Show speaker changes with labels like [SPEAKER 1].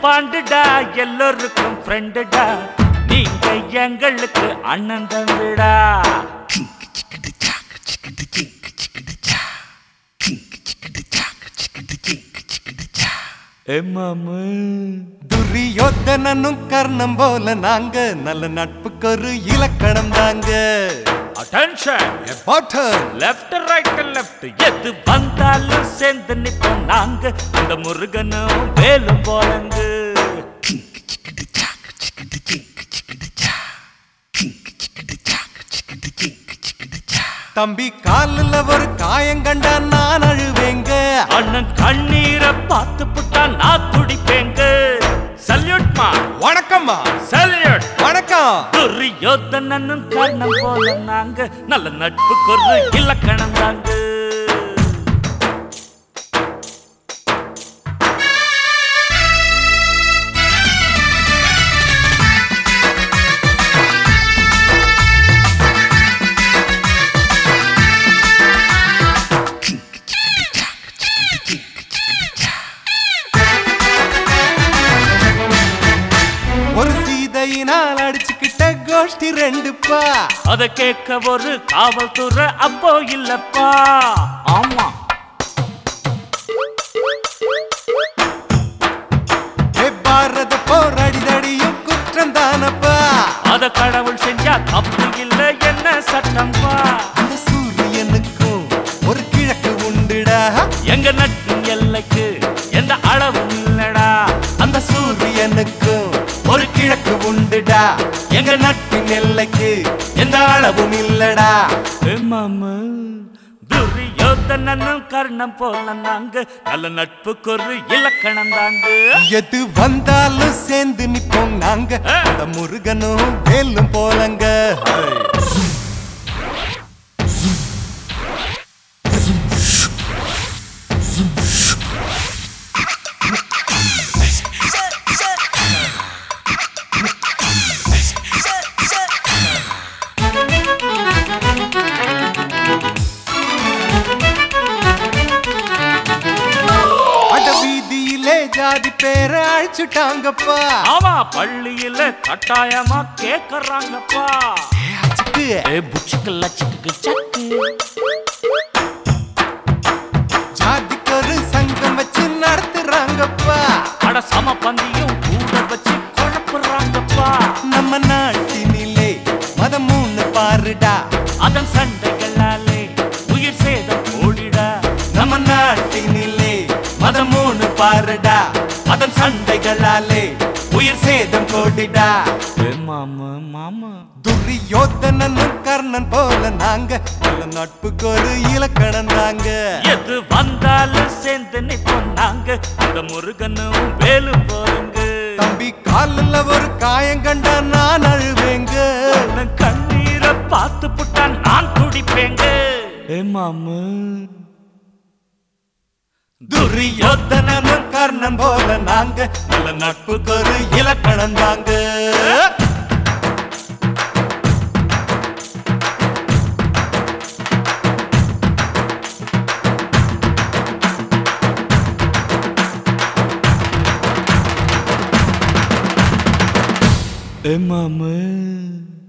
[SPEAKER 1] பாண்டுடா எல்லோருக்கும் ஃப்ரெண்டுடா நீங்க எங்களுக்கு அண்ணன் தம்பிடா ஏ மாமு
[SPEAKER 2] துரியோதனனும் கர்ணம் போல நாங்க நல்ல நட்புக்கு ஒரு இலக்கணம் தாங்க
[SPEAKER 1] அட்டென்ஷன்
[SPEAKER 2] பாட்டன்
[SPEAKER 1] லெஃப்ட் ரைட் லெஃப்ட் எது வந்தாலும் சேர்ந்து நிப்போம் நாங்க இந்த முருகனும் வேலும் போலங்க
[SPEAKER 2] தம்பி காலில் ஒரு காயம் கண்டா நான் அழுவேங்க
[SPEAKER 1] அண்ணன் கண்ணீரை பார்த்து புட்டா நான் துடிப்பேங்க சல்யூட்மா
[SPEAKER 2] வணக்கம்மா
[SPEAKER 1] சல்யூட்
[SPEAKER 2] வணக்கம்
[SPEAKER 1] துரியோதனனும் கர்ணம் போல நாங்க நல்ல நட்புக்கு ஒரு இலக்கணம் தாங்க
[SPEAKER 2] ஒரு சீதையினால் அடிச்சுக்கிட்ட கோஷ்டி ரெண்டுப்பா
[SPEAKER 1] அத கேட்க ஒரு காவல்துறை அப்போ இல்லப்பா ஆமா
[SPEAKER 2] ஏ பாரத போர் அடிதடியும் குற்றம் தானப்பா
[SPEAKER 1] அத கடவுள் செஞ்சா தப்பு இல்ல என்ன சட்டம்பா
[SPEAKER 2] அந்த சூரியனுக்கும் ஒரு கிழக்கு உண்டுடா
[SPEAKER 1] எங்க நட்பின் எல்லைக்கு எந்த அளவும் இல்லடா
[SPEAKER 2] அந்த சூரியனுக்கும் ஒரு கிழக்கு உண்டுடா எங்க நட்பின் எல்லைக்கு எந்த அளவும் இல்லடா
[SPEAKER 1] மாமா துரியோதனனும் கர்ணம் போல நாங்க நல்ல நட்புக்கு ஒரு இலக்கணம் தாங்க
[SPEAKER 2] எது வந்தாலும் சேர்ந்து நிப்போம் நாங்க
[SPEAKER 1] ஆ.
[SPEAKER 2] அந்த முருகனும் வேலும் போலங்க அட வீதியிலே ஜாதி பேரை அழிச்சுட்டாங்கப்பா
[SPEAKER 1] ஆமா பள்ளியில கட்டாயமா கேக்குறாங்கப்பா
[SPEAKER 2] அச்சுக்கு.
[SPEAKER 1] ஏ புச்சுக்கு லச்சுக்கு சக்கு
[SPEAKER 2] ஜாதிக்கு ஒரு சங்கம் வச்சு நடத்துறாங்கப்பா
[SPEAKER 1] அட சம பந்தியும் கூட வச்சு குழப்புறாங்கப்பா
[SPEAKER 2] நம்ம நாட்டினிலே மதம் மூணு பாருடா
[SPEAKER 1] அதன் சண்டைகளாலே உயிர் சேதம் ஓடிடா
[SPEAKER 2] நம்ம நாட்டினிலே மதம் மூணு பாருடா அதன் சண்டைகளாலே உயிர் சேதம் கோடிடா
[SPEAKER 1] ஏ மாமா மாமா
[SPEAKER 2] துரியோதனனும் கர்ணன் போல நாங்க நல்ல நட்புக்கு ஒரு இலக்கணம் தாங்க
[SPEAKER 1] எது வந்தாலும் சேர்ந்து நிப்போம் நாங்க அந்த முருகனும் வேலும் போருங்க
[SPEAKER 2] தம்பி காலில் ஒரு காயம் கண்டா நான் அழுவேங்க
[SPEAKER 1] அண்ணன் கண்ணீரை பார்த்து புட்டா நான் துடிப்பேங்க ஏ மாமா
[SPEAKER 2] துரியோதனனும் கர்ணன் போல நாங்க நல்ல நட்புக்கு ஒரு இலக்கணம் தாங்க
[SPEAKER 1] ஏ மாமா